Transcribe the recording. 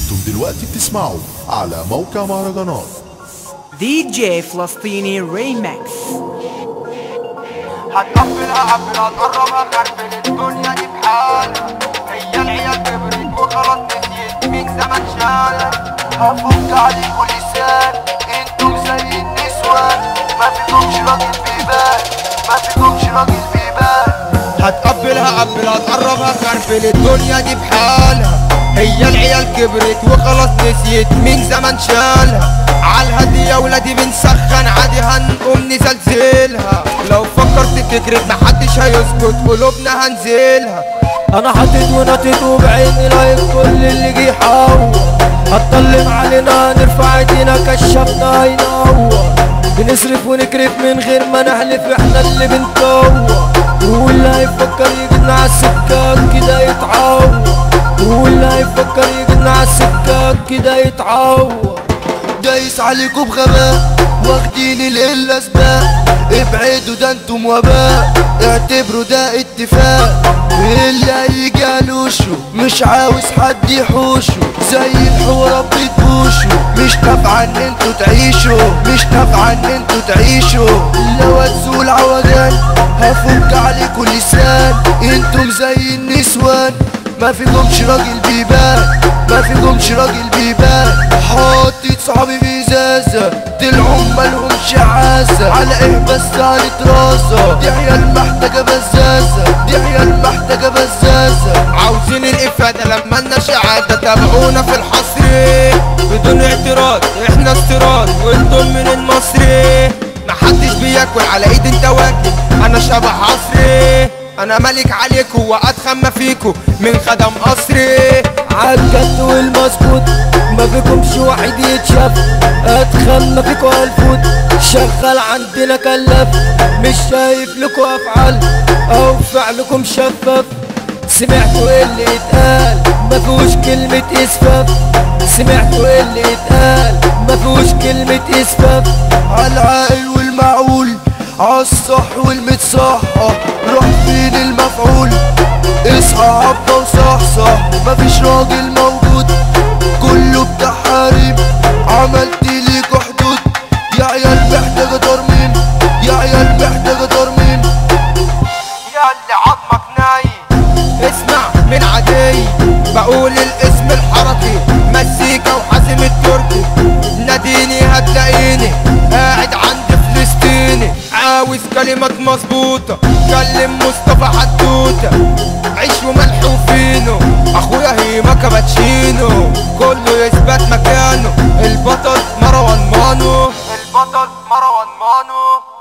انتم دلوقتي بتسمعوا على موقع مهرجانات دي جي فلسطيني ريماكس هتقفلها قفلها تقربها كرفل الدنيا دي بحالها هي العيال كبرت وخلاص نسيت مين زمان شالها هفك عليكوا لسان انتم زي النسوان ما فيكمش راجل بيبان ما فيكمش راجل بيبان هتقبلها قبلها تقربها كرفل الدنيا دي بحالها هي العيال كبرت وخلاص نسيت مين زمان شالها عالهدي يا ولادي بنسخن عادي هنقوم نزلزلها لو فكرت تجري محدش هيسكت قلوبنا هنزلها انا حاطط ونطيت وبعيني لايك كل اللي جه يحور هتطلم علينا نرفع ايدينا كشفنا هينور بنصرف ونكرف من غير ما نحلف احنا اللي بنطور واللي هيفكر يجينا على السكات كده يتعور واللي هيفكر يجينا على السكات كده يتعور دايس عليكم بغباء واخدين القلة سباق ابعدوا ده انتم وباء اعتبروا ده اتفاق اللي هيجي علوشه مش عاوز حد يحوشه زي الحورة بتبوشوا مش نافعة ان انتوا تعيشوا مش نافعة ان انتوا تعيشوا لو هتزول العوجان هفك عليكم لسان انتم زي النسوان ما فيكمش راجل بيبان ما فيكمش راجل بيبان حاطط صحابي بإزازة طلعوا مالهمش عازة على ايه بس هنترازة دي عيال محتاجة بزازة دي عيال محتاجة بزازة عاوزين الإفادة لما لنا شهادة تابعونا في الحصر بدون اعتراض احنا استيراد وانتم من المصري محدش بياكل على ايد انت واكل انا شبه عصري انا ملك عليكو واتخم ما فيكو من خدم قصري عالجد والمظبوط ما فيكمش واحد يتشاف اتخمى فيكو الفوت شغال عندنا كلف مش شايف لكو افعال او فعلكم شفاف سمعتوا إيه اللي اتقال ما فيهوش كلمة اسفاف سمعتوا إيه اللي اتقال ما فيهوش كلمة اسفاف عالعاقل والمعقول عالصح والمتصحح روح فين المفعول اصحى عبا وصحصح مفيش راجل موجود كله بتاع حريم عملت ليكوا حدود يا عيال محتاجة ترميم يا عيال محتاجة ترميم يا اللي عظمك نايم اسمع من عدي بقول الاسم الحركي مزيكا وحازم التركي ناديني هتلاقيني قاعد عند فلسطيني عاوز كلمات مظبوطة كلم مصطفى حدوتة عيش وملح وفينو اخويا هيما كابتشينو كله يثبت مكانه البطل مروان مانو البطل مروان مانو